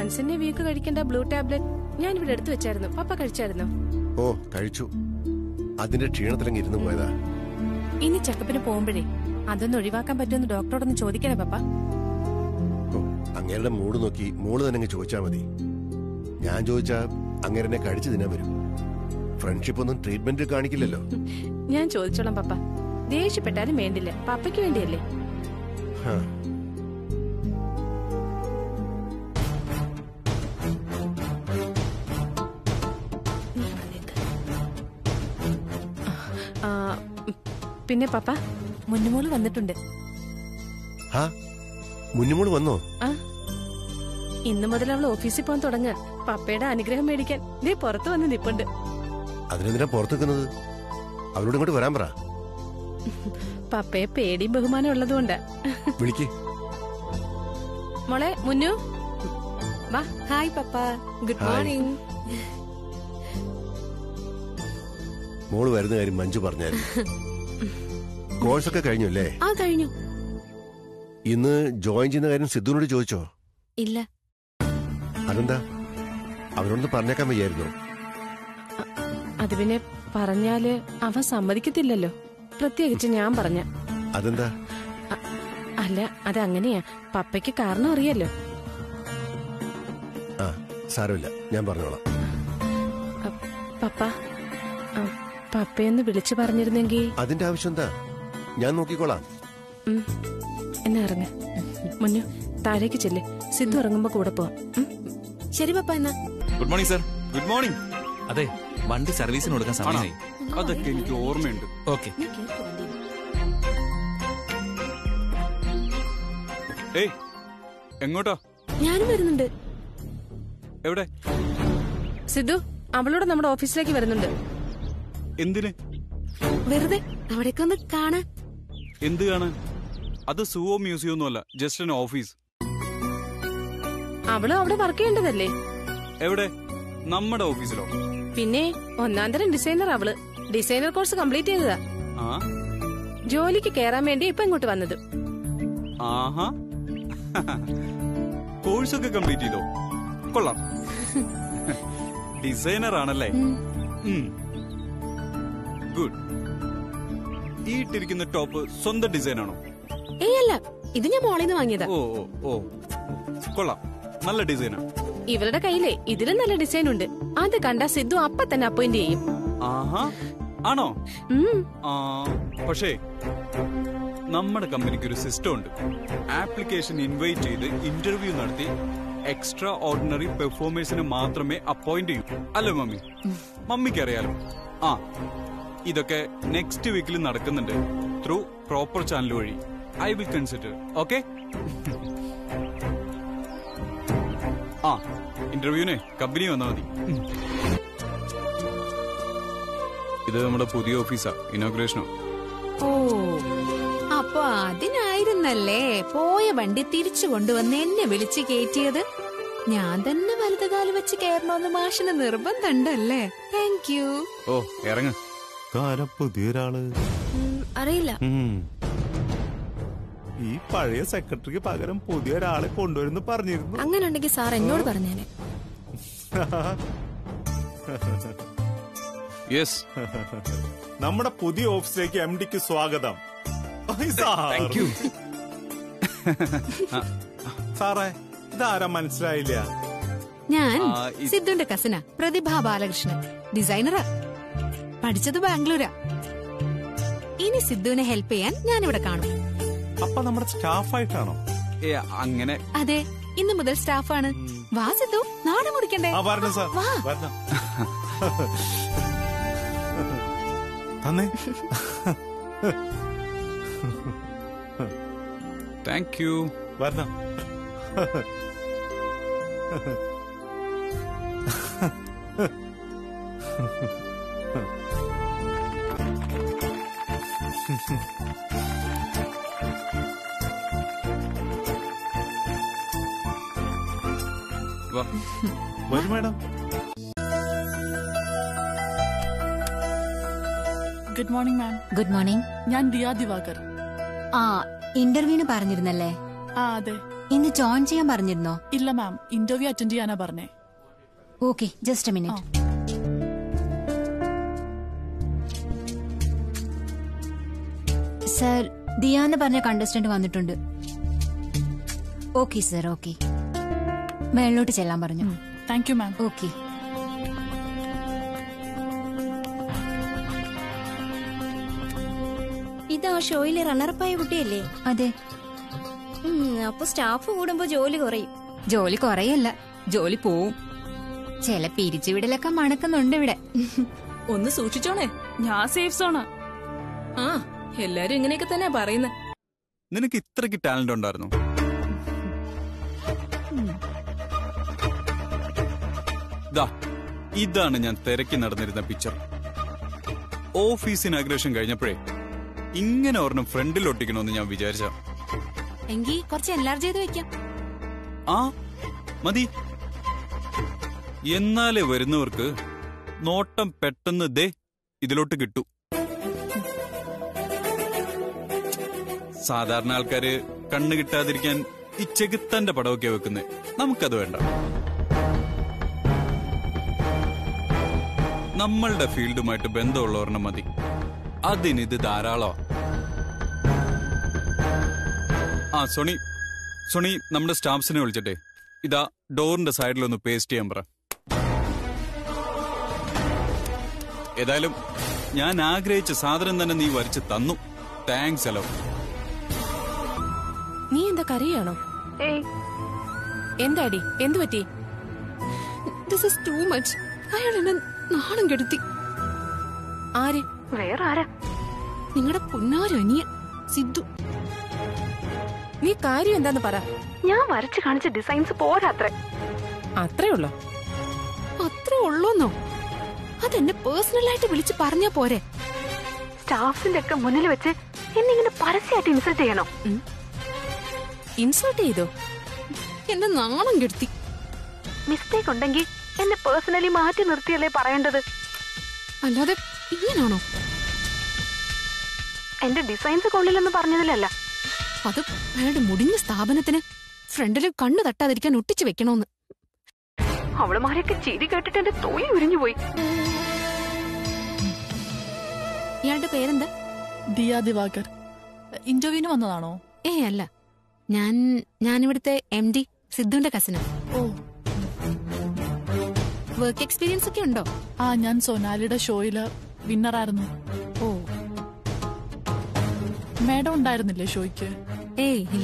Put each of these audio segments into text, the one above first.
Incentive week കഴിക്കേണ്ട blue tablet ഞാൻ ഇവിടെ എടുത്തു വെച്ചായിരുന്നു പപ്പ കഴിച്ചായിരുന്നോ ഓ കഴിച്ചു അതിന്റെ ക്ഷീണത്തിലങ്ങ് ഇരുന്ന് പോയതാ ഇനി ചെക്കപ്പിന് പോകുമ്പോഴേ അതൊന്ന് ഒഴിവാക്കാൻ പറ്റുമെന്ന് ഡോക്ടറോടൊന്ന് ചോദിക്കണേ പപ്പ ഓ അങ്ങേരുടെ മൂഡ് നോക്കി മോള് തന്നെ അങ്ങ് ചോദിച്ചാ മതി ഞാൻ ചോദിച്ചാ അങ്ങേരനെ കഴിച്ചു തിന്നാൻ വരും ഫ്രണ്ട്ഷിപ്പ് ഒന്നും ട്രീറ്റ്മെന്റ് കാണിക്കില്ലല്ലോ ഞാൻ ചോദിച്ചോളാം പപ്പ ദേഷ്യപ്പെട്ടാലും വേണ്ടില്ല പപ്പയ്ക്ക് വേണ്ടിയല്ലേ ഹാ. ആ, പിന്നെ പപ്പ മുന്നുമോള് വന്നിട്ടുണ്ട് ഹാ മുന്നുമോള് വന്നോ ആ ഇന്നു മുതൽ അവൾ ഓഫീസിൽ പോകാൻ തുടങ്ങുക പപ്പയുടെ അനുഗ്രഹം മേടിക്കാൻ ദേ പുറത്തു വന്ന് നിപ്പുണ്ട് അതിനെന്തിനാ പുറത്തു നിൽക്കുന്നത് അവരോട് ഇങ്ങോട്ട് വരാൻ പറ പപ്പയെ പേടിയും ബഹുമാനം ഉള്ളതുകൊണ്ടാ വിളിക്ക് മോളെ മുന്നു വാ ഹായ് പപ്പ ഗുഡ് ഹായ്. മോർണിംഗ് മോള് വരുന്ന കാര്യം മഞ്ജു പറഞ്ഞായിരുന്നു കോഴ്സൊക്കെ കഴിഞ്ഞു അല്ലേ ആ കഴിഞ്ഞു ഇന്ന് ജോയിൻ ചെയ്യുന്ന കാര്യം സിദ്ധുവിനോട് ചോദിച്ചോ ഇല്ല അതെന്താ അവരോടൊന്ന് പറഞ്ഞേക്കാൻ വയ്യായിരുന്നോ അത് പിന്നെ പറഞ്ഞാല് അവൻ സമ്മതിക്കത്തില്ലല്ലോ പ്രത്യേകിച്ച് ഞാൻ പറഞ്ഞ അതെന്താ അല്ല അതങ്ങനെയാ പപ്പയ്ക്ക് കാരണം അറിയല്ലോ ആ സാരമില്ല ഞാൻ പറഞ്ഞോളാം അ, പപ്പ അ, പപ്പയൊന്ന് വിളിച്ചു പറഞ്ഞിരുന്നെങ്കി അതിന്റെ ആവശ്യം എന്താ ഞാൻ നോക്കിക്കോളാം ഉം, എന്നാ ഇറങ്ങ മുന്നു താഴേക്ക് ചെല്ല് സിദ്ധു ഇറങ്ങുമ്പോ കൂടെ പോവാം ഉം. ശരി പപ്പ എന്നാ good morning sir good morning അതെ വണ്ടി സർവീസിന് കൊടുക്കാൻ സമയമായി അതൊക്കെ എനിക്ക് ഓർമ്മയുണ്ട് ഓക്കെ ഏയ് എങ്ങോട്ടാ ഞാനും വരുന്നുണ്ട് എവിടെ സിദ്ധു അവളോട് നമ്മുടെ ഓഫീസിലേക്ക് വരുന്നുണ്ട് എന്തിന് വെറുതെ അവിടേക്ക് ഒന്ന് കാണാൻ എന്ത് കാണാൻ അത് സുവോ മ്യൂസിയം ഒന്നുമല്ല ജസ്റ്റ് എൻ ഓഫീസ് അവള് അവിടെ വർക്ക് ചെയ്യേണ്ടതല്ലേ എവിടെ നമ്മുടെ ഓഫീസിലോ പിന്നെ ഒന്നാം തരം ഡിസൈനർ അവള് ഡിസൈനർ കോഴ്സ് കംപ്ലീറ്റ് ചെയ്തതാ ആ ജോലിക്ക് കേറാൻ വേണ്ടി ഇപ്പൊ ഇങ്ങോട്ട് വന്നത് ആഹാ കോഴ്സൊക്കെ കംപ്ലീറ്റ് ചെയ്തോ കൊള്ളാം ഡിസൈനർ ആണല്ലേ ഗുഡ് ഈ ഇട്ടിരിക്കുന്ന ടോപ്പ് സ്വന്തം ഡിസൈൻ ആണോ ഏയ് അല്ല ഇത് ഞാൻ മോളിൽ നിന്ന് വാങ്ങിയതാ ഓ ഓ ഓ കൊള്ളാം നല്ല ഡിസൈനാ ഇവരുടെ കയ്യിലെ ഇതിലും നല്ല ഡിസൈൻ ഉണ്ട് അത് കണ്ട സിദ്ധു അപ്പൊ തന്നെ അപ്പോയിന്റ് ചെയ്യും ആഹാ ആണോ ഉം. ആ പക്ഷേ നമ്മുടെ കമ്പനിക്ക് ഒരു സിസ്റ്റം ഉണ്ട് ആപ്ലിക്കേഷൻ ഇൻവൈറ്റ് ചെയ്ത് ഇന്റർവ്യൂ നടത്തി എക്സ്ട്രാ ഓർഡിനറി പെർഫോമേഴ്സിനെ മാത്രമേ അപ്പോയിന്റ് ചെയ്യൂ അല്ലേ മമ്മി മമ്മിക്ക് അറിയാലോ ആ ഇതൊക്കെ നെക്സ്റ്റ് വീക്കിൽ നടക്കുന്നുണ്ട് ത്രൂ പ്രോപ്പർ ചാനൽ വഴി ഐ വിൽ കൺസിഡർ ഓക്കെ ആ ഇന്റർവ്യൂവിനെ കമ്പനി വന്നാൽ മതി ഉം. ഇത് നമ്മുടെ പുതിയ ഓഫീസാ ഇനോഗ്രേഷനോ ഓ അപ്പൊ അതിനായിരുന്നല്ലേ പോയ വണ്ടി തിരിച്ചു കൊണ്ടുവന്ന് എന്നെ വിളിച്ച് കയറ്റിയത് ഞാൻ തന്നെ വലതുകാല് വെച്ച് കയറണമെന്ന് മാഷിന് നിർബന്ധമുണ്ടല്ലേ താങ്ക് യു ഓ ഇറങ്ങ് താരം പുതിയൊരാള് അറിയില്ല ഉം. ഈ പഴയ സെക്രട്ടറിക്ക് പകരം പുതിയൊരാളെ കൊണ്ടുവരുന്നു പറഞ്ഞിരുന്നു അങ്ങനെ ഉണ്ടെങ്കിൽ സാർ എന്നോട് പറഞ്ഞേനെ യെസ് നമ്മുടെ പുതിയ ഓഫീസിലേക്ക് എം ഡിക്ക് സ്വാഗതം ഐ, സാർ. താങ്ക് യു സാറേ ഇതാരാ മനസ്സിലായില്ല ഞാൻ ആ, ഇത്- സിദ്ധുന്റെ കസിന പ്രതിഭ ബാലകൃഷ്ണൻ ഡിസൈനറാ പഠിച്ചത് ബാംഗ്ലൂരാ ഇനി സിദ്ധുവിനെ ഹെൽപ്പ് ചെയ്യാൻ ഞാൻ ഇവിടെ കാണും അപ്പൊ നമ്മുടെ സ്റ്റാഫായിട്ടാണോ ഏ അങ്ങനെ അതെ ഇന്ന് മുതൽ സ്റ്റാഫാണ് വാ സിദ്ധു നാട് മുറിക്കണ്ടേ ആ വരണം സാർ വാ. വരണം തന്നെ താങ്ക് യു വരണം വാ വരും madam good morning ma'am good morning ഞാൻ ദിയ ദിവാകർ ആ ഇന്റർവ്യൂവിന് പറഞ്ഞിരുന്നല്ലേ ആ അതെ ഇന്ന് ജോയിൻ ചെയ്യാൻ പറഞ്ഞിരുന്നോ ഇല്ല മാം ഇന്റർവ്യൂ അറ്റൻഡ് ചെയ്യാനാ പറഞ്ഞേ okay just a minute sir Diya എന്ന് പറഞ്ഞ കണ്ടസ്റ്റന്റ് വന്നിട്ടുണ്ട് ഓക്കെ സർ ഓക്കെ മേളിലോട്ട് ചെല്ലാൻ പറഞ്ഞു താങ്ക് യു മാം ഓക്കെ ഇത് ആ ഷോയിലെ റണ്ണറപ്പായ കുട്ടിയല്ലേ അതെ ഉം, അപ്പൊ സ്റ്റാഫ് കൂടുമ്പോ ജോലി കുറയും ജോലി കുറയല്ല ജോലി പോവും ചില പിരിച്ചുവിടലൊക്കെ മണക്കുന്നുണ്ട് ഇവിടെ ഒന്ന് സൂക്ഷിച്ചോണേ ഞാൻ സേഫ് സോണാ ആ എല്ലാരും ഇങ്ങനെയൊക്കെ തന്നെ പറയുന്നത് നിനക്ക് ഇത്രയ്ക്ക് ടാലന്റ് ഉണ്ടായിരുന്നു ദാ ഇതാണ് ഞാൻ തിരക്കി നടന്നിരുന്ന പിക്ചർ ഓഫീസ് ഇനാഗ്രേഷൻ കഴിഞ്ഞപ്പോഴേ ഇങ്ങനെ ഒരെണ്ണം ഫ്രണ്ടിൽ ഒട്ടിക്കണമെന്ന് ഞാൻ വിചാരിച്ച എങ്കി കുറച്ച് എൻലാർജ് ചെയ്ത് വെക്കാം ആ മതി എന്നാലേ വരുന്നവർക്ക് നോട്ടം പെട്ടെന്ന് ദേ ഇതിലോട്ട് കിട്ടൂ സാധാരണ ആൾക്കാര് കണ്ണ് കിട്ടാതിരിക്കാൻ ഈ ചെകുത്തന്റെ പടമൊക്കെ വെക്കുന്നത് നമുക്കത് വേണ്ട നമ്മളുടെ ഫീൽഡുമായിട്ട് ബന്ധമുള്ളവരെണ്ണം മതി അതിനിത് ധാരാളം ആ സോണി സോണി നമ്മുടെ സ്റ്റാഫ്സിനെ വിളിച്ചിട്ടെ ഇതാ ഡോറിന്റെ സൈഡിലൊന്ന് പേസ്റ്റ് ചെയ്യാൻ പറ ഏതായാലും ഞാൻ ആഗ്രഹിച്ച സാധനം തന്നെ നീ വരച്ച് തന്നു താങ്ക്സ് ഹലോ നീ എന്താ കരയാണോ എന്താടി എന്തു പറ്റി ദിസ് ഇസ് ടു മച്ച് അയാൾ എന്നെ നാണം കെടുത്തി ആര് വേറെ ആരാ നിങ്ങളുടെ പൊന്നാരനിയൻ സിദ്ധു നീ കാര്യം എന്താന്ന് പറ ഞാൻ വരച്ചു കാണിച്ച ഡിസൈൻസ് പോരാത്രേ അത്രേ ഉള്ളോ അത്രേ ഉള്ളൂന്നോ അതെന്നെ പേഴ്സണലായിട്ട് വിളിച്ച് പറഞ്ഞാ പോരെ സ്റ്റാഫിന്റെ ഒക്കെ മുന്നിൽ വെച്ച് എന്നെ ഇങ്ങനെ പരസ്യമായിട്ട് ഇൻസൾട്ട് ചെയ്യണോ ഇൻസൾട്ട് ചെയ്തോ എന്നെ നാണം കെടുത്തി മിസ്റ്റേക്ക് ഉണ്ടെങ്കിൽ എന്നെ പേഴ്സണലി മാറ്റി നിർത്തിയല്ലേ പറയേണ്ടത് അല്ലാതെ ഇങ്ങനാണോ എന്റെ ഡിസൈൻസ് കൊള്ളില്ലെന്ന് പറഞ്ഞതിലല്ല അത് അയാളുടെ മുടിഞ്ഞ സ്ഥാപനത്തിന് ഫ്രണ്ടില് കണ്ണു തട്ടാതിരിക്കാൻ ഒട്ടിച്ചു വെക്കണോന്ന് അവളുമാരെയൊക്കെ ചിരി കേട്ടിട്ട് എന്റെ തൊലി ഉരിഞ്ഞു പോയി ഇയാളുടെ പേരെന്താ ദിയ ദിവാകർ ഇന്റർവ്യൂവിന് വന്നതാണോ ഏ അല്ല ഞാൻ ഞാനിവിടുത്തെ എം ഡി സിദ്ധുവിന്റെ കസിനാ ഓ വർക്ക് എക്സ്പീരിയൻസ് ഒക്കെ ഉണ്ടോ ആ ഞാൻ സൊനാലിയുടെ ഷോയില് വിന്നറായിരുന്നു ഓ മാഡം ഉണ്ടായിരുന്നില്ലേ ഷോയ്ക്ക് ഏയ് ഇല്ല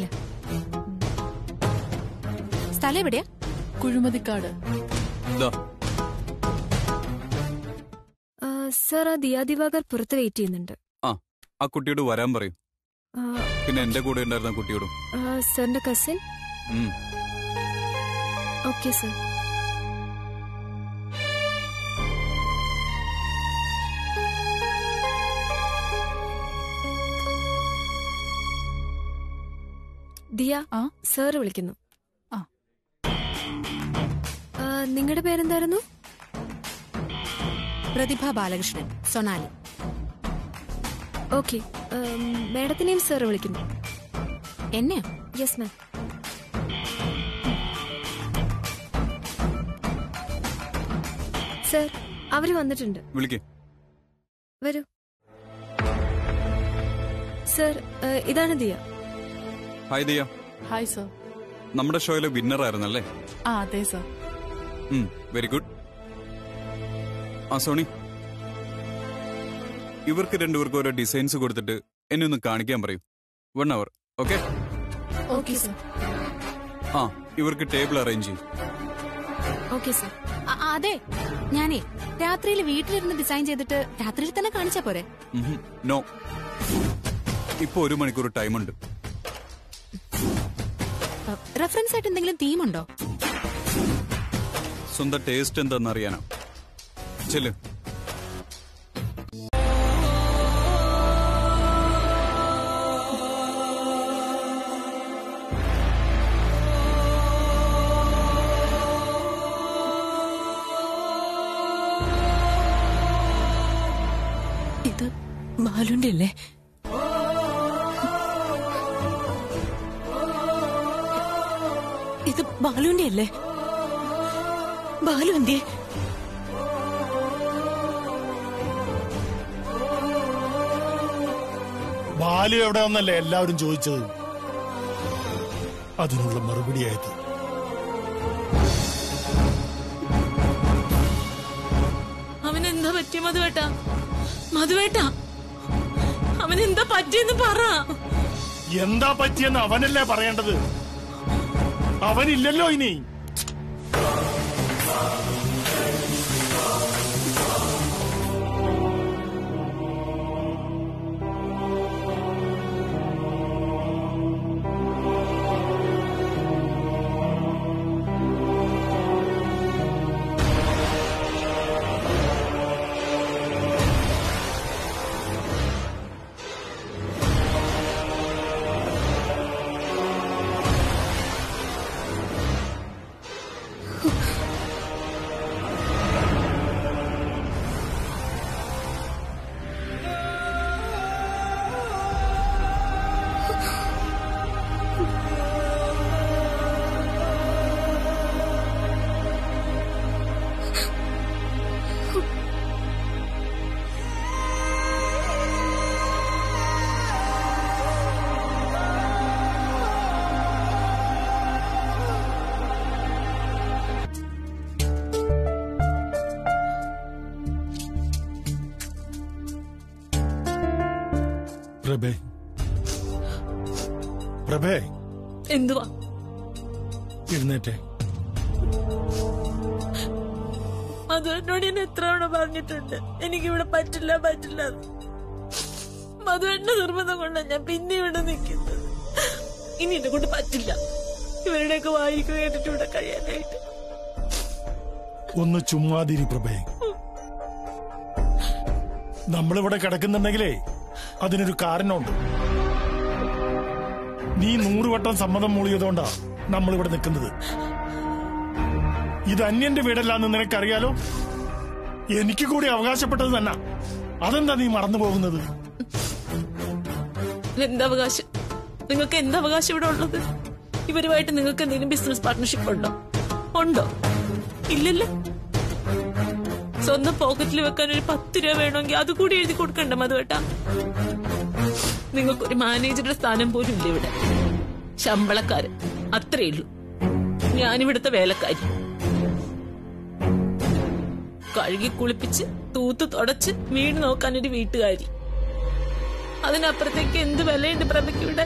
സ്ഥലം എവിടെയാ കുഴുമതിക്കാട് ദാ സർ ആ ദിയാ ദിവാകർ പുറത്ത് വെയിറ്റ് ചെയ്യുന്നുണ്ട് ആ ആ കുട്ടിയോട് വരാൻ പറയൂ ആ, പിന്നെ എന്റെ കൂടെ ഉണ്ടായിരുന്ന കുട്ടിയോടും ആ, സാറിന്റെ കസിൻ ഉം. ഓക്കെ സർ ദിയ ആ സാറ് വിളിക്കുന്നു ആ. നിങ്ങളുടെ പേരെന്തായിരുന്നു പ്രതിഭ ബാലകൃഷ്ണൻ സൊനാലി ഓക്കെ മാഡത്തിനെയും സാർ വിളിക്കുന്നു എന്നെയോ യെസ് മാം സർ അവര് വന്നിട്ടുണ്ട് വിളിക്കേ വരൂ സർ ഇതാണ് Diya hi Diya hi sir നമ്മുടെ ഷോയിലെ വിന്നർ ആയിരുന്നല്ലേ ആ അതെ സർ വെരി ഗുഡ് ആ സോണി ഇവർക്ക് രണ്ടുപേർക്കും ഓരോ ഡിസൈൻസ് കൊടുത്തിട്ട് എന്നെ ഒന്ന് കാണിക്കാൻ പറയൂ one hour okay okay sir ആ ഇവർക്ക് ടേബിൾ അറേഞ്ച് ചെയ്യും ഓക്കെ സർ അ- അതെ ഞാനേ രാത്രിയിൽ വീട്ടിലിരുന്ന് ഡിസൈൻ ചെയ്തിട്ട് രാത്രിയിൽ തന്നെ കാണിച്ചാ പോരെ നോ ഇപ്പൊ ഒരു മണിക്കൂർ ടൈമുണ്ട് റെഫറൻസ് ആയിട്ട് എന്തെങ്കിലും തീമുണ്ടോ സ്വന്തം ടേസ്റ്റ് എന്താണെന്ന് അറിയാനാ ചെല്ല് ഇത് ബാലുന്റെ അല്ലേ ബാലുവിന്റെ അല്ലേ ബാലു എന്തിയെ ബാലു എവിടെ ഒന്നല്ലേ എല്ലാവരും ചോദിച്ചത് അതിനുള്ള മറുപടിയായത് അവനെന്താ പറ്റിയ മധുവേട്ട മധുവേട്ട അവനെന്താ പറ്റിയെന്ന് പറ എന്താ പറ്റിയെന്ന് അവനല്ലേ പറയേണ്ടത് അവനില്ലല്ലോ ഇനി പ്രഭേ പ്രഭേ എന്തുവാ എഴുന്നേറ്റേ മധുവേട്ടനോട് ഞാൻ എത്ര തവണ പറഞ്ഞിട്ടുണ്ട് എനിക്കിവിടെ പറ്റില്ല പറ്റില്ല എന്ന്. മധുവേട്ടന്റെ നിർബന്ധം കൊണ്ടാണ് ഞാൻ പിന്നെ ഇവിടെ നിൽക്കുന്നത് ഇനി എന്നെ കൊണ്ട് പറ്റില്ല ഇവരുടെയൊക്കെ വായിക്ക് കേട്ടിട്ട് ഇവിടെ കഴിയാനായിട്ട് ഒന്ന് ചുമ്മാതിരി പ്രഭേ നമ്മളിവിടെ കിടക്കുന്നുണ്ടെങ്കിലേ അതിനൊരു കാരണമുണ്ട് നീ നൂറുവട്ടം സമ്മതം മൂളിയതുകൊണ്ടാ നമ്മളിവിടെ നിൽക്കുന്നത് ഇത് അന്യന്റെ വീടല്ലാന്ന് നിനക്കറിയാലോ എനിക്ക് കൂടി അവകാശപ്പെട്ടത് തന്നെ അതെന്താ നീ മറന്നു പോകുന്നത് എന്തവകാശം നിങ്ങൾക്ക് എന്തവകാശം ഇവിടെ ഉള്ളത് ഇവരുമായിട്ട് നിങ്ങൾക്ക് എന്തെങ്കിലും ബിസിനസ് പാർട്ട്ണർഷിപ്പ് ഉണ്ടോ ഉണ്ടോ ഇല്ലല്ലോ സ്വന്തം പോക്കറ്റിൽ വെക്കാൻ ഒരു പത്ത് രൂപ വേണമെങ്കിൽ അത് കൂടി എഴുതി കൊടുക്കണ്ട മധുവേട്ടാ നിങ്ങൾക്കൊരു മാനേജറുടെ സ്ഥാനം പോലും ഇല്ല ഇവിടെ ശമ്പളക്കാരൻ അത്രേ ഉള്ളൂ ഞാനിവിടുത്തെ വേലക്കാരി കഴുകി കുളിപ്പിച്ച് തൂത്ത് തുടച്ച് വീട് നോക്കാൻ ഒരു വീട്ടുകാരി അതിനപ്പുറത്തേക്ക് എന്ത് വിലയുണ്ട് പ്രഭയ്ക്ക് ഇവിടെ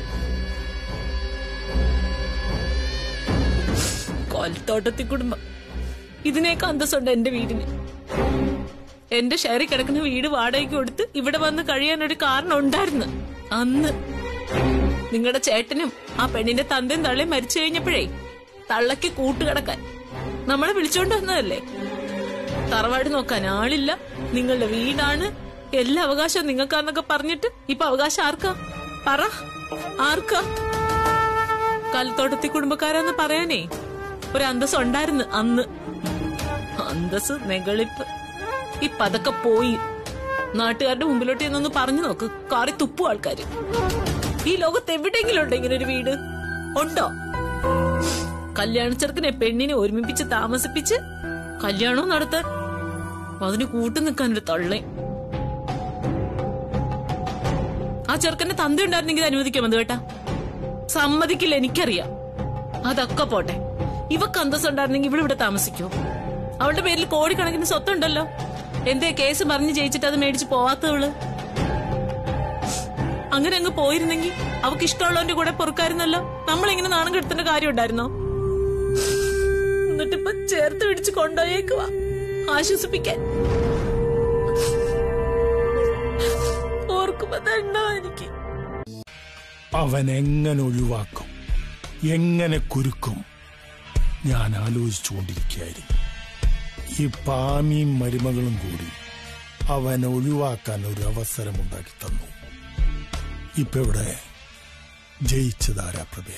കൊലത്തോട്ടത്തി കുടുംബം ഇതിനേക്ക് അന്തസ്സുണ്ട് എന്റെ വീടിന് എന്റെ ഷെയറിൽ കിടക്കുന്ന വീട് വാടകയ്ക്ക് കൊടുത്ത് ഇവിടെ വന്ന് കഴിയാൻ ഒരു കാരണം ഉണ്ടായിരുന്നു അന്ന് നിങ്ങളുടെ ചേട്ടനും ആ പെണ്ണിന്റെ തന്തയും തള്ളയും മരിച്ചു കഴിഞ്ഞപ്പോഴേ തള്ളയ്ക്ക് കൂട്ടുകിടക്കാൻ നമ്മളെ വിളിച്ചോണ്ട് വന്നതല്ലേ തറവാട് നോക്കാൻ ആളില്ല നിങ്ങളുടെ വീടാണ് എല്ലാ അവകാശവും നിങ്ങൾക്കാന്നൊക്കെ പറഞ്ഞിട്ട് ഇപ്പൊ അവകാശം ആർക്കാ പറ ആർക്കാ കൽത്തോട്ടത്തി കുടുംബക്കാരാന്ന് പറയാനേ ഒരു അന്തസ് ഉണ്ടായിരുന്നു അന്ന് അന്തസ് നെകളിപ്പ് ഈ പതൊക്കെ പോയി നാട്ടുകാരുടെ മുമ്പിലോട്ട് എന്നൊന്ന് പറഞ്ഞു നോക്ക് കാറി തുപ്പു ആൾക്കാര് ഈ ലോകത്ത് എവിടെയെങ്കിലും ഉണ്ടോ ഇങ്ങനെ ഒരു വീട് ഉണ്ടോ കല്യാണ ചെറുക്കനെ പെണ്ണിനെ ഒരുമിപ്പിച്ച് താമസിപ്പിച്ച് കല്യാണവും നടത്താൻ അതിന് കൂട്ടു നിൽക്കാൻ ഒരു തള്ളേ ആ ചെറുക്കന്റെ തന്ത ഉണ്ടായിരുന്നെങ്കിൽ ഇത് അനുവദിക്കാം അത് കേട്ടാ സമ്മതിക്കില്ല എനിക്കറിയാം അതൊക്കെ പോട്ടെ ഇവക്ക് അന്തസ് ഉണ്ടായിരുന്നെങ്കിൽ ഇവിടെ ഇവിടെ താമസിക്കോ അവളുടെ പേരിൽ കോടിക്കണക്കിന് സ്വത്തുണ്ടല്ലോ എന്തേ കേസ് പറഞ്ഞ് ജയിച്ചിട്ട് അത് മേടിച്ച് പോവാത്തവള് അങ്ങനെ അങ്ങ് പോയിരുന്നെങ്കിൽ അവക്ക് ഇഷ്ടമുള്ളവന്റെ കൂടെ പൊറുക്കായിരുന്നല്ലോ നമ്മളിങ്ങനെ നാണം കെടുത്തേണ്ട കാര്യം ഉണ്ടായിരുന്നോ എന്നിട്ടിപ്പൊ ചേർത്ത് പിടിച്ച് കൊണ്ടുപോയേക്കുവാ ആശ്വസിപ്പിക്കാൻ ഓർക്കുമ്പോ തന്നെ എനിക്ക് അവൻ എങ്ങനെ ഒഴിവാക്കും എങ്ങനെ കുരുക്കും ഞാൻ ആലോചിച്ചുകൊണ്ടിരിക്കുകയായിരുന്നു ഈ പാമിയും മരുമകളും കൂടി അവനെ ഒഴിവാക്കാൻ ഒരു അവസരം ഉണ്ടാക്കി തന്നു ഇപ്പൊ ഇവിടെ ജയിച്ചതാരാ പ്രഭേ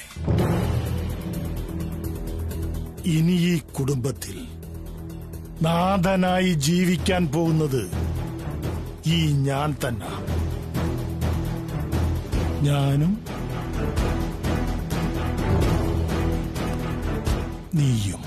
ഇനി ഈ കുടുംബത്തിൽ നാഥനായി ജീവിക്കാൻ പോകുന്നത് ഈ ഞാൻ തന്നെ ഞാനും നീയും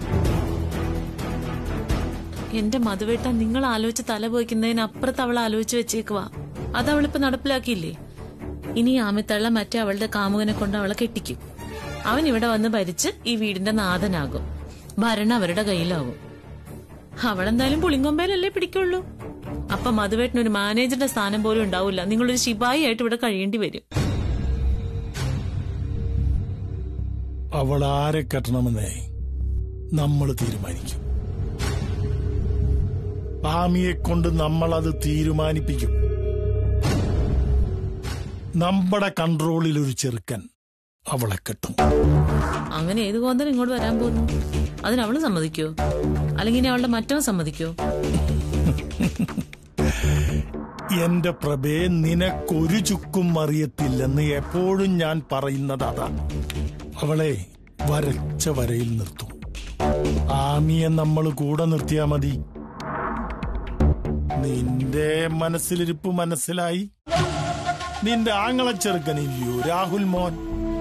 എന്റെ മധുവേട്ട നിങ്ങൾ ആലോചിച്ച് തല പോയിക്കുന്നതിനപ്പുറത്ത് അവൾ ആലോചിച്ച് വെച്ചേക്കുവാ അത് അവളിപ്പോ നടപ്പിലാക്കിയില്ലേ ഇനി ആമിത്തള്ള മറ്റേ അവളുടെ കാമുകനെ കൊണ്ട് അവളെ കെട്ടിക്കും അവൻ ഇവിടെ വന്ന് ഭരിച്ച് ഈ വീടിന്റെ നാഥനാകും ഭരണം അവരുടെ കയ്യിലാകും അവളെന്തായാലും പുളിങ്കൊമ്പയിലല്ലേ പിടിക്കുള്ളൂ അപ്പൊ മധുവേട്ടന് ഒരു മാനേജറുടെ സ്ഥാനം പോലും ഉണ്ടാവില്ല നിങ്ങളൊരു ശിപായി ആയിട്ട് ഇവിടെ കഴിയേണ്ടി വരും അവൾ ആരെ കെട്ടണമെന്നേ നമ്മൾ തീരുമാനിക്കും ആമിയെ കൊണ്ട് നമ്മൾ അത് തീരുമാനിപ്പിക്കും നമ്മുടെ കൺട്രോളിൽ ഒരു ചെറുക്കൻ അവളെ കെട്ടും അങ്ങനെ ഏത് കോന്തൻ ഇങ്ങോട്ട് വരാൻ പോകുന്നു അതിന് അവള് സമ്മതിക്കോ അല്ലെങ്കിൽ ഇനി അവളുടെ മറ്റവൻ സമ്മതിക്കോ എന്റെ പ്രഭേ നിനക്കൊരു ചുക്കും അറിയത്തില്ലെന്ന് എപ്പോഴും ഞാൻ പറയുന്നത് അതാ അവളെ വരച്ച വരയിൽ നിർത്തും ആമിയെ നമ്മൾ കൂടെ നിർത്തിയാ മതി നിന്റെ മനസ്സിലിരിപ്പ് മനസ്സിലായി നിന്റെ ആങ്ങളെ ചെറുക്കനില്ലയോ രാഹുൽ മോൻ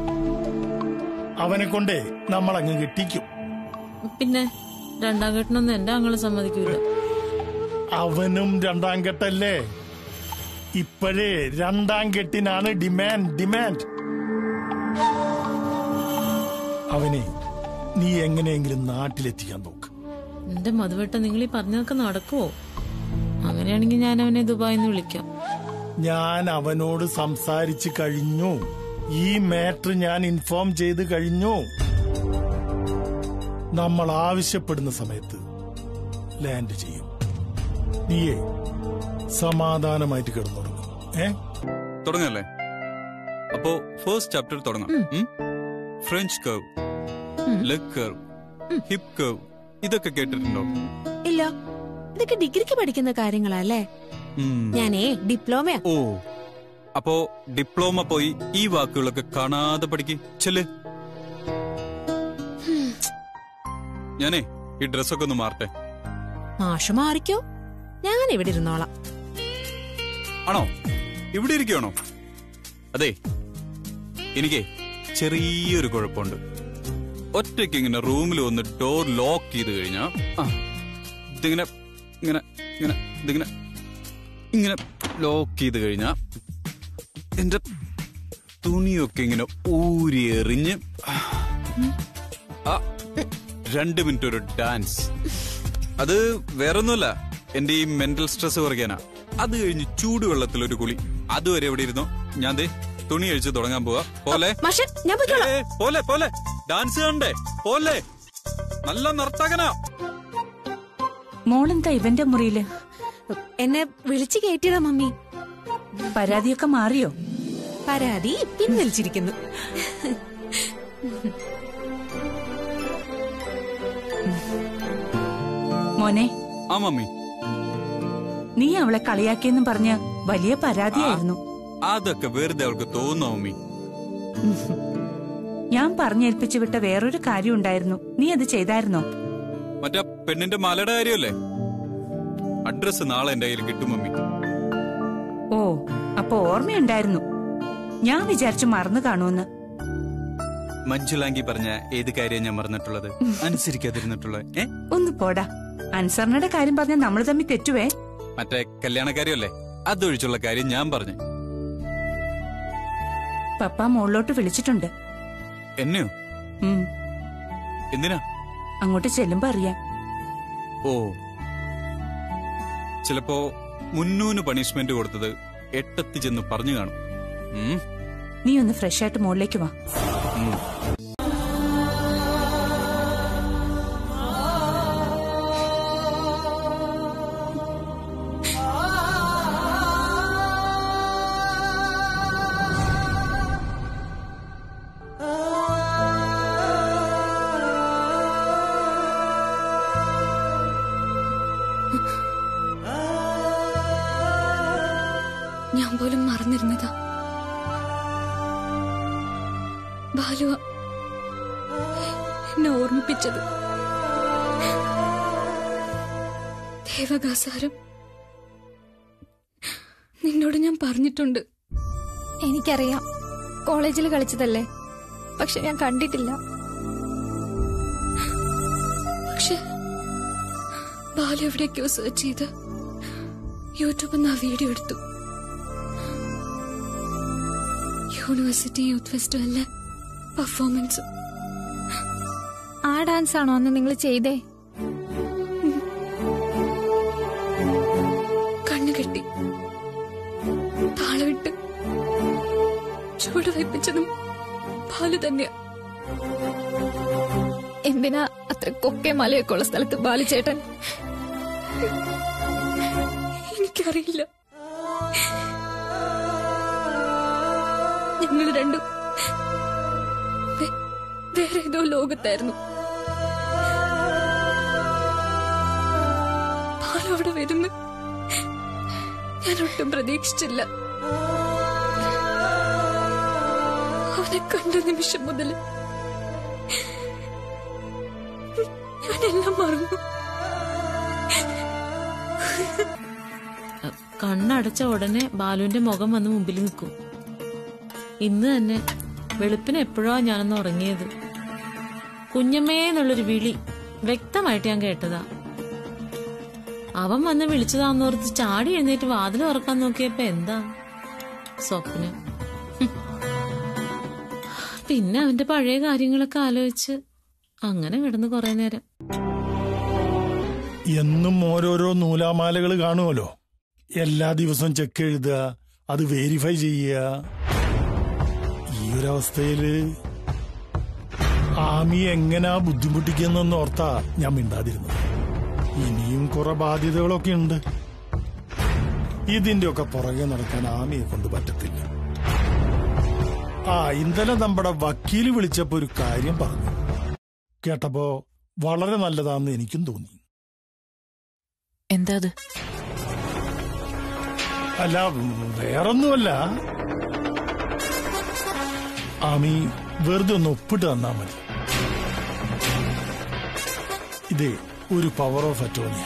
അവനെ കൊണ്ടേ നമ്മളങ്ങ് കെട്ടിക്കും പിന്നെ രണ്ടാം കെട്ടിനൊന്നും എന്റെ ആങ്ങളെ സമ്മതിക്കൂല അവനും രണ്ടാം കെട്ടല്ലേ ഇപ്പോഴേ രണ്ടാം കെട്ടിനാണ് ഡിമാൻഡ് ഡിമാൻഡ് അവനെ നീ എങ്ങനെയെങ്കിലും നാട്ടിലെത്തിക്കാൻ നോക്ക് എന്റെ മധുവട്ട നിങ്ങൾ ഈ പറഞ്ഞതൊക്കെ നടക്കുവോ അങ്ങനെയാണെങ്കിൽ ഞാൻ അവനെ ദുബായിൽ നിന്ന് വിളിക്കാം ഞാൻ അവനോട് സംസാരിച്ചു കഴിഞ്ഞു ഈ മാറ്റർ ഞാൻ ഇൻഫോം ചെയ്ത് കഴിഞ്ഞു നമ്മൾ ആവശ്യപ്പെടുന്ന സമയത്ത് ലാൻഡ് ചെയ്യും നീയേ സമാധാനമായിട്ട് കിടന്നുറങ്ങും ഏ തുടങ്ങല്ലേ അപ്പോ ഫസ്റ്റ് ചാപ്റ്റർ തുടങ്ങാം ഉം? French curve leg curve hip curve ഇതൊക്കെ കേട്ടിട്ടുണ്ടോ ഇല്ല ഇതൊക്കെ ഡിഗ്രിക്ക് പഠിക്കുന്ന കാര്യങ്ങളല്ലേ ഉം. ഞാനേ ഡിപ്ലോമയാ ഓ അപ്പോ ഡിപ്ലോമ പോയി ഈ വാക്കുകളൊക്കെ കാണാതെ പഠിക്ക് ചെല് ഞാനേ ഈ ഡ്രസ്സൊക്കെ ഒന്ന് മാറട്ടെ മാഷ് മാറിക്കോ ഞാൻ ഇവിടെ ഇരുന്നോളാം ആണോ ഇവിടെ ഇരിക്കുവാണോ അതെ എനിക്ക് ചെറിയൊരു കുഴപ്പമുണ്ട് ഒറ്റയ്ക്ക് ഇങ്ങനെ റൂമിൽ വന്ന് ഡോർ ലോക്ക് ചെയ്ത് കഴിഞ്ഞാ ആ, ഇതിങ്ങനെ ഇങ്ങനെ ഇങ്ങനെ ഇതിങ്ങനെ ഇങ്ങനെ ലോക്ക് ചെയ്ത് കഴിഞ്ഞാ എന്റെ തുണിയൊക്കെ ഇങ്ങനെ ഊരി എറിഞ്ഞ് ആ, രണ്ട് മിനിറ്റ് ഒരു ഡാൻസ് അത് വേറൊന്നുമല്ല എന്റെ ഈ മെന്റൽ സ്ട്രെസ് കുറയ്ക്കാനാ അത് കഴിഞ്ഞ് ചൂടുവെള്ളത്തിൽ ഒരു കുളി അതുവരെ എവിടെ ഇരുന്നോ ഞാൻ ദേ തുണി അഴിച്ച് തുടങ്ങാൻ പോവാ പോലെ മാഷെ ഞാൻ പോയിക്കോളാം ഏ, പോലെ പോലെ ഡാൻസ് കണ്ടേ പോലെ നല്ല നർത്തകനാ മോളെന്താ ഇവന്റെ മുറിയില് എന്നെ വിളിച്ചു കയറ്റിയതാ മമ്മി പരാതിയൊക്കെ മാറിയോ പരാതി പിൻവലിച്ചിരിക്കുന്നു മോനെ ആ മമ്മി നീ അവളെ കളിയാക്കിയെന്നും പറഞ്ഞ് വലിയ പരാതിയായിരുന്നു അതൊക്കെ വെറുതെ അവൾക്ക് തോന്നുന്നു മമ്മി ഞാൻ പറഞ്ഞേൽപ്പിച്ചു വിട്ട വേറൊരു കാര്യം ഉണ്ടായിരുന്നു നീ അത് ചെയ്തായിരുന്നോ മറ്റേ ആ പെണ്ണിന്റെ മലയുടെ കാര്യമല്ലേ അഡ്രസ് നാളെ എന്റെ കയ്യിൽ കിട്ടും മമ്മി ഓ അപ്പൊ ഓർമ്മയുണ്ടായിരുന്നു ഞാൻ വിചാരിച്ചു മറന്നു കാണുമെന്ന് മഞ്ജുലാങ്കി പറഞ്ഞ ഏത് കാര്യം ഞാൻ മറന്നിട്ടുള്ളത് അനുസരിക്കാതിരുന്നിട്ടുള്ളത് ഏ ഒന്ന് പോടാ അൻസറിനയുടെ കാര്യം പറഞ്ഞ നമ്മൾ തമ്മിൽ തെറ്റുവേ മറ്റേ കല്യാണക്കാരിയല്ലേ അതൊഴിച്ചുള്ള കാര്യം ഞാൻ പറഞ്ഞു പപ്പ മുകളിലോട്ട് വിളിച്ചിട്ടുണ്ട് എന്നെയോ ഉം, എന്തിനാ അങ്ങോട്ട് ചെല്ലുമ്പോ അറിയാം ഓ ചിലപ്പോ മുന്നൂന് പണിഷ്മെന്റ് കൊടുത്തത് എട്ടത്തി ചെന്ന് പറഞ്ഞു കാണും ഉം, നീ ഒന്ന് ഫ്രഷ് ആയിട്ട് മുകളിലേക്ക് വാ ഉം. ഞാൻ പോലും മറന്നിരുന്നതാ ബാലുവ എന്നെ ഓർമ്മിപ്പിച്ചത് ദേവകാസാരം നിന്നോട് ഞാൻ പറഞ്ഞിട്ടുണ്ട് എനിക്കറിയാം കോളേജിൽ കളിച്ചതല്ലേ പക്ഷെ ഞാൻ കണ്ടിട്ടില്ല പക്ഷെ ബാലു എവിടേക്കോ സെർച്ച് ചെയ്ത് യൂട്യൂബിൽ നിന്ന് ആ വീഡിയോ എടുത്തു യൂണിവേഴ്സിറ്റി യൂത്ത് ഫെസ്റ്റിവലിലെ പെർഫോമൻസും ആ ഡാൻസ് ആണോ അന്ന് നിങ്ങൾ ചെയ്തേ കണ്ണു കെട്ടി താളമിട്ട് ചൂട് വയ്പ്പിച്ചതും ബാലു തന്നെയാ എന്തിനാ അത്ര കൊക്കെ മലയൊക്കെ ഉള്ള സ്ഥലത്ത് ബാലിച്ചേട്ടൻ എനിക്കറിയില്ല ഞങ്ങൾ രണ്ടും വേ- വേറെ ഏതോ ലോകത്തായിരുന്നു ബാലു അവിടെ വരുന്നു ഞാൻ ഒട്ടും പ്രതീക്ഷിച്ചില്ല അവനെ കണ്ട നിമിഷം മുതൽ ഞാനെല്ലാം മറന്നു കണ്ണടച്ച ഉടനെ ബാലുവിന്റെ മുഖം വന്ന് മുമ്പിൽ നിൽക്കും ഇന്ന് തന്നെ വെളുപ്പിന് എപ്പോഴാ ഞാനൊന്ന് ഉറങ്ങിയത് കുഞ്ഞമ്മേ എന്നുള്ളൊരു വിളി വ്യക്തമായിട്ട് ഞാൻ കേട്ടതാ അവൻ വന്ന് വിളിച്ചതാന്നോർത്ത് ചാടി എഴുന്നേറ്റ് വാതിൽ തുറക്കാൻ നോക്കിയപ്പോ എന്താ സ്വപ്നം ഹും. പിന്നെ അവന്റെ പഴയ കാര്യങ്ങളൊക്കെ ആലോചിച്ച് അങ്ങനെ കിടന്ന് കുറെ നേരം എന്നും ഓരോരോ നൂലാമാലകൾ കാണുമല്ലോ എല്ലാ ദിവസവും ചെക്ക് എഴുതുക അത് വെരിഫൈ ചെയ്യുക ഈ ഒരു അവസ്ഥയില് ആമി എങ്ങനാ ബുദ്ധിമുട്ടിക്കുന്നെന്ന് ഓർത്താ ഞാൻ മിണ്ടാതിരുന്നത് ഇനിയും കുറെ ബാധ്യതകളൊക്കെ ഉണ്ട് ഇതിന്റെ ഒക്കെ പുറകെ നടക്കാൻ ആമിയെ കൊണ്ട് പറ്റത്തില്ല ആ ഇന്നലെ നമ്മുടെ വക്കീല് വിളിച്ചപ്പോ ഒരു കാര്യം പറഞ്ഞു കേട്ടപ്പോ വളരെ നല്ലതാന്ന് എനിക്കും തോന്നി എന്താ അത് അല്ല വേറൊന്നുമല്ല ആമി വെറുതെ ഒന്ന് ഒപ്പിട്ട് തന്നാ മതി ഇതേ ഒരു പവർ ഓഫ് അറ്റോണിയ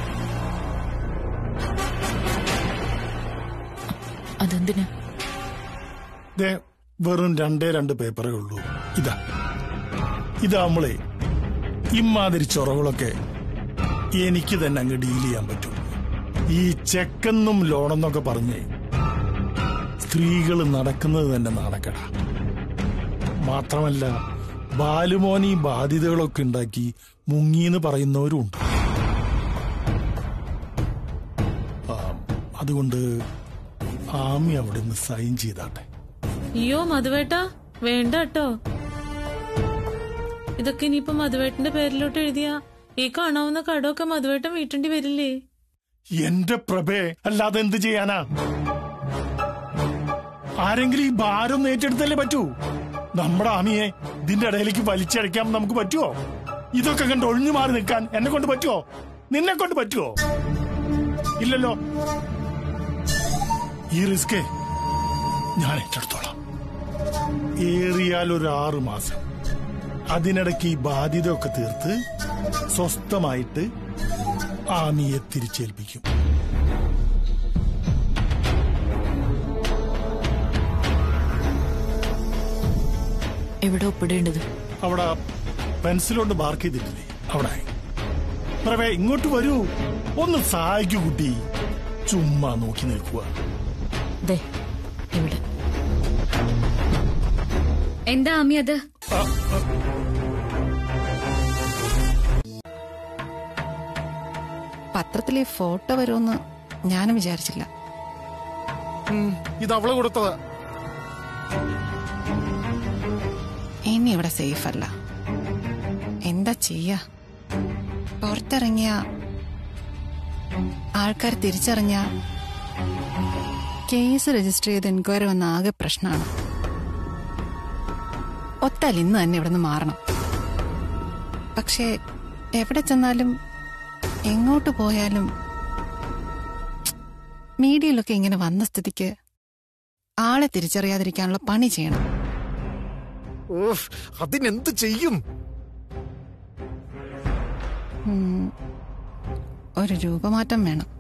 അതെന്തിനാ ദേ വെറും രണ്ടേ രണ്ട് പേപ്പറേ ഉള്ളൂ ഇതാ ഇതാ നമ്മളെ ഇമാതിരി ചൊറകളൊക്കെ എനിക്ക് തന്നെ അങ്ങ് ഡീൽ ചെയ്യാൻ പറ്റും ഈ ചെക്കെന്നും ലോണെന്നൊക്കെ പറഞ്ഞ് സ്ത്രീകൾ നടക്കുന്നത് തന്നെ നാണക്കട മാത്രമല്ല ബാലുമോൻ ഈ ബാധ്യതകളൊക്കെ ഉണ്ടാക്കി മുങ്ങിന്ന് പറയുന്നവരും ഉണ്ട് ആ, അതുകൊണ്ട് ആമി അവിടെ നിന്ന് സൈൻ ചെയ്താട്ടെ അയ്യോ മധുവേട്ടാ വേണ്ട കേട്ടോ ഇതൊക്കെ ഇനിയിപ്പോ മധുവേട്ടന്റെ പേരിലോട്ട് എഴുതിയാ ഈ കാണാവുന്ന കടമൊക്കെ മധുവേട്ടൻ വീട്ടേണ്ടി വരില്ലേ എന്റെ പ്രഭേ അല്ലാതെ എന്ത് ചെയ്യാനാ ആരെങ്കിലും ഈ ഭാരം ഏറ്റെടുത്തല്ലേ പറ്റൂ നമ്മുടെ ആമിയെ ഇതിന്റെ ഇടയിലേക്ക് വലിച്ചഴക്കാൻ നമുക്ക് പറ്റുമോ ഇതൊക്കെ കണ്ട് ഒഴിഞ്ഞു മാറി നിൽക്കാൻ എന്നെ കൊണ്ട് പറ്റുമോ നിന്നെ കൊണ്ട് പറ്റുമോ ഇല്ലല്ലോ ഈ റിസ്കേ ഞാൻ ഏറ്റെടുത്തോളാം ഏറിയാൽ ഒരു ആറു മാസം അതിനിടയ്ക്ക് ഈ ബാധ്യതയൊക്കെ തീർത്ത് സ്വസ്ഥമായിട്ട് ആമിയെ തിരിച്ചേൽപ്പിക്കും എവിടെ ഒപ്പിടേണ്ടത് അവിടെ പെൻസിലോണ്ട് മാർക്ക് ചെയ്തിട്ടില്ലേ അവിടെ പ്രവേ ഇങ്ങോട്ട് വരൂ ഒന്ന് സഹായിക്കൂ കുട്ടി ചുമ്മാ നോക്കി നിൽക്കുക ദേ ഇവിടെ എന്താ അമ്മി അത് പത്രത്തിലെ ഫോട്ടോ വരുമെന്ന് ഞാനും വിചാരിച്ചില്ല ഇത് അവള് കൊടുത്തതാ ഇനി ഇവിടെ സേഫ് അല്ല എന്താ ചെയ്യാ പുറത്തിറങ്ങിയ ആൾക്കാർ തിരിച്ചറിഞ്ഞ കേസ് രജിസ്റ്റർ ചെയ്ത് എൻക്വയറി വന്ന ആകെ പ്രശ്നമാണ് ഒത്താൽ ഇന്ന് തന്നെ ഇവിടെ നിന്ന് മാറണം പക്ഷേ എവിടെ ചെന്നാലും എങ്ങോട്ട് പോയാലും മീഡിയയിലൊക്കെ ഇങ്ങനെ വന്ന സ്ഥിതിക്ക് ആളെ തിരിച്ചറിയാതിരിക്കാനുള്ള പണി ചെയ്യണം അതിനെന്ത് ചെയ്യും ഉം, ഒരു രൂപമാറ്റം വേണം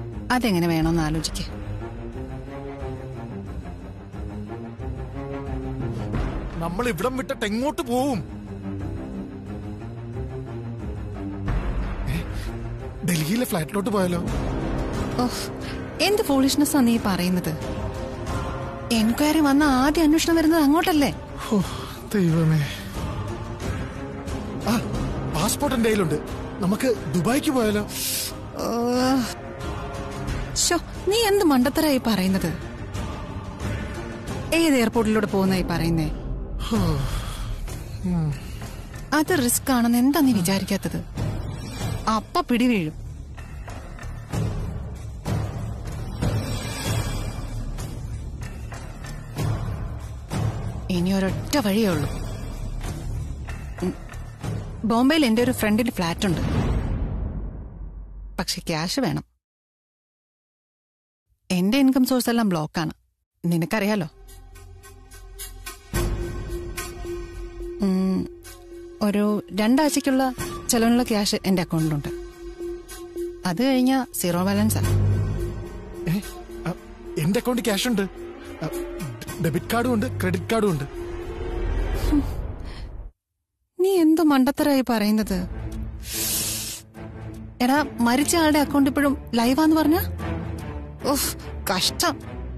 അതെങ്ങനെ വേണമെന്ന് ആലോചിക്ക നമ്മൾ ഇവിടം വിട്ടിട്ട് എങ്ങോട്ട് പോവും ഏ, ഡൽഹിയിലെ ഫ്ലാറ്റിലോട്ട് പോയാലോ ഓഹ് എന്ത് ഫൂളിഷ്നെസ്സാ നീ പറയുന്നത് എൻക്വയറി വന്ന ആദ്യ അന്വേഷണം വരുന്നത് അങ്ങോട്ടല്ലേ ഓ, ദൈവമേ ആ പാസ്പോർട്ട് എന്റെ കയ്യിലുണ്ട് നമുക്ക് ദുബായിക്ക് പോയാലോ ശോ നീ എന്ത് മണ്ടത്തരായി പറയുന്നത് ഏത് എയർപോർട്ടിലൂടെ പോകുന്നായി പറയുന്നേ ഉം. അത് റിസ്ക് ആണെന്ന് എന്താ നീ വിചാരിക്കാത്തത് അപ്പ പിടി വീഴും ഇനി ഒരൊറ്റ വഴിയേ ഉള്ളൂ ഉം. ബോംബെയിൽ എന്റെ ഒരു ഫ്രണ്ടിന് ഫ്ലാറ്റ് ഉണ്ട് പക്ഷെ ക്യാഷ് വേണം എന്റെ ഇൻകം സോഴ്സ് എല്ലാം ബ്ലോക്കാണ് നിനക്കറിയാലോ ഉം, ഒരു രണ്ടാഴ്ചക്കുള്ള ചെലവിനുള്ള ക്യാഷ് എന്റെ അക്കൗണ്ടിലുണ്ട് അത് കഴിഞ്ഞ സീറോ ബാലൻസാ ഏ, ആ, എന്റെ അക്കൗണ്ടിൽ ക്യാഷ് ഉണ്ട് ആ, ഡെബിറ്റ് കാർഡും ഉണ്ട് ക്രെഡിറ്റ് കാർഡും ഉണ്ട് നീ എന്ത് മണ്ടത്തരായി പറയുന്നത് എടാ മരിച്ച ആളുടെ അക്കൗണ്ട് ഇപ്പോഴും ലൈവാന്ന് പറഞ്ഞ ഓഹ് കഷ്ടം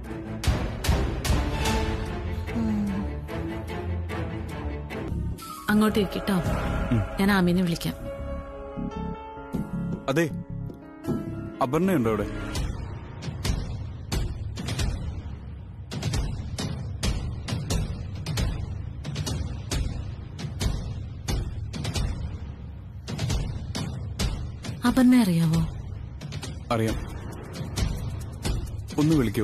അങ്ങോട്ട് ഇരിക്കട്ടോ ഞാൻ ആമീനെ വിളിക്കാം അതെ അപർണയുണ്ടോ അവിടെ അപർണ അറിയാവോ അറിയാം ഒന്ന് വിളിക്കൂ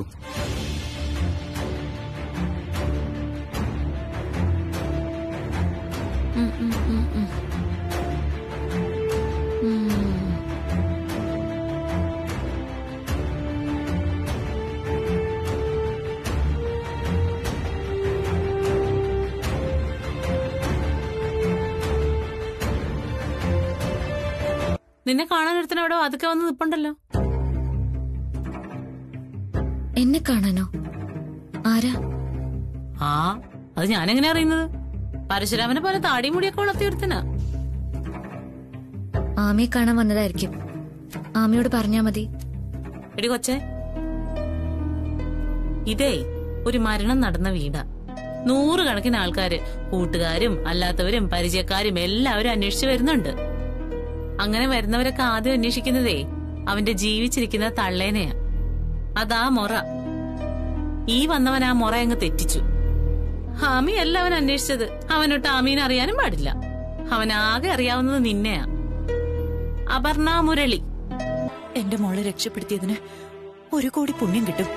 ഉം, ഉം, ഉം, ഉം. ഉം. നിന്നെ കാണാൻ ഒരുത്തൻ അവിടെ അതൊക്കെ വന്ന് നിപ്പുണ്ടല്ലോ എന്നെ കാണാനോ ആരാ ആ അത് ഞാനെങ്ങനെ അറിയുന്നത് പരശുരാമനെ പോലെ താടി മുടിയൊക്കെ വളർത്തി ഒരുത്തനാ ആമയെ കാണാൻ വന്നതായിരിക്കും ആമയോട് പറഞ്ഞാ മതി എടി കൊച്ചേ ഇതേ ഒരു മരണം നടന്ന വീടാ നൂറുകണക്കിന് ആൾക്കാര് കൂട്ടുകാരും അല്ലാത്തവരും പരിചയക്കാരും എല്ലാവരും അന്വേഷിച്ചു വരുന്നുണ്ട് അങ്ങനെ വരുന്നവരൊക്കെ ആദ്യം അന്വേഷിക്കുന്നതേ അവന്റെ ജീവിച്ചിരിക്കുന്ന തള്ളേനെയാ അതാ മൊറ ഈ വന്നവൻ ആ മൊറ അങ്ങ് തെറ്റിച്ചു ഹാമി അല്ല അവൻ അന്വേഷിച്ചത് അവനൊട്ട് ആമീനെ അറിയാനും പാടില്ല അവൻ ആകെ അറിയാവുന്നത് നിന്നെയാ അപർണ മുരളി എന്റെ മോളെ രക്ഷപ്പെടുത്തിയതിന് ഒരു കോടി പുണ്യം കിട്ടും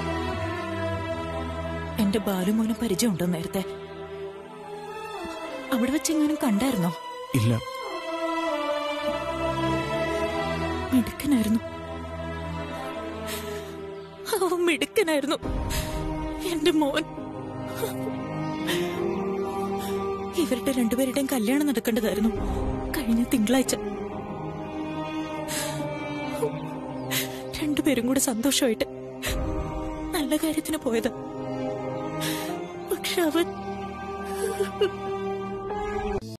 എന്റെ ബാലുമോനും പരിചയമുണ്ടോ നേരത്തെ അവിടെ വെച്ചെങ്ങാനും കണ്ടായിരുന്നോ ഇല്ല മിടുക്കനായിരുന്നു ഓ മിടുക്കനായിരുന്നു എന്റെ മോൻ ഇവരുടെ രണ്ടുപേരുടെയും കല്യാണം നടക്കേണ്ടതായിരുന്നു കഴിഞ്ഞ തിങ്കളാഴ്ച രണ്ടുപേരും കൂടെ സന്തോഷമായിട്ട് നല്ല കാര്യത്തിന് പോയത് പക്ഷെ അവൻ